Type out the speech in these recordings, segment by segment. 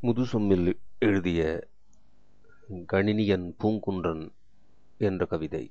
முதுசொம்மில் எழுதிய கணினியன் பூங்குன்றன் என்ற கவிதை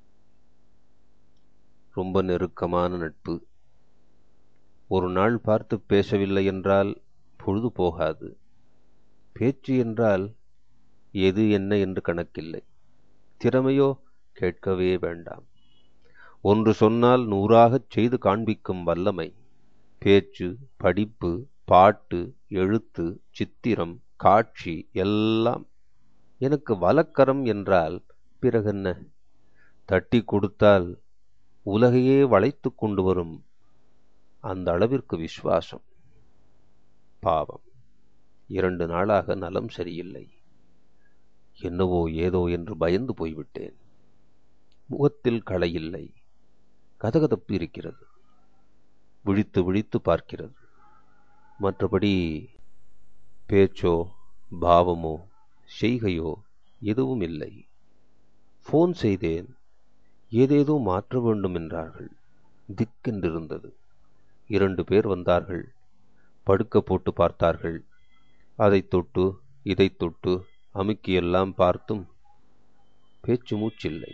ரொம்ப நெருக்கமான நட்பு ஒரு நாள் பார்த்து பேசவில்லை என்றால் பொழுது போகாது பேச்சு என்றால் எது என்ன என்று கணக்கில்லை திறமையோ கேட்கவே வேண்டாம் ஒன்று சொன்னால் நூறாகச் செய்து காண்பிக்கும் வல்லமை பேச்சு படிப்பு பாட்டு எழுத்து சித்திரம் காட்சி எல்லாம் எனக்கு வலக்கரம் என்றால் பிறகென்ன தட்டி கொடுத்தால் உலகையே வளைத்து கொண்டு வரும் அந்த அளவிற்கு விசுவாசம் பாவம் இரண்டு நாளாக நலம் சரியில்லை என்னவோ ஏதோ என்று பயந்து போய்விட்டேன் முகத்தில் களையில்லை கதகதப்பு இருக்கிறது விழித்து விழித்து பார்க்கிறது மற்றபடி பேச்சோ பாவமோ செய்கையோ எதுவும் இல்லை ஃபோன் செய்தேன் ஏதேதோ மாற்ற வேண்டும் என்றார்கள் திக்கென்றிருந்தது இரண்டு பேர் வந்தார்கள் படுக்க போட்டு பார்த்தார்கள் அதை தொட்டு இதை தொட்டு அமுக்கியெல்லாம் பார்த்தும் பேச்சு மூச்சில்லை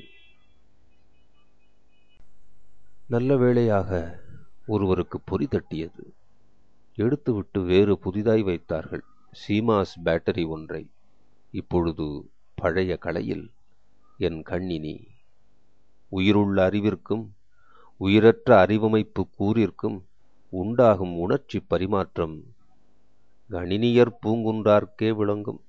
நல்ல வேளையாக ஒருவருக்கு பொறி தட்டியது எடுத்துவிட்டு வேறு புதிதாய் வைத்தார்கள் சீமாஸ் பேட்டரி ஒன்றை இப்பொழுது பழைய கலையில் என் கண்ணினி உயிருள்ள அறிவிற்கும் உயிரற்ற அறிவமைப்பு கூறிற்கும் உண்டாகும் உணர்ச்சி பரிமாற்றம் கணினியர் பூங்குன்றார்க்கே விளங்கும்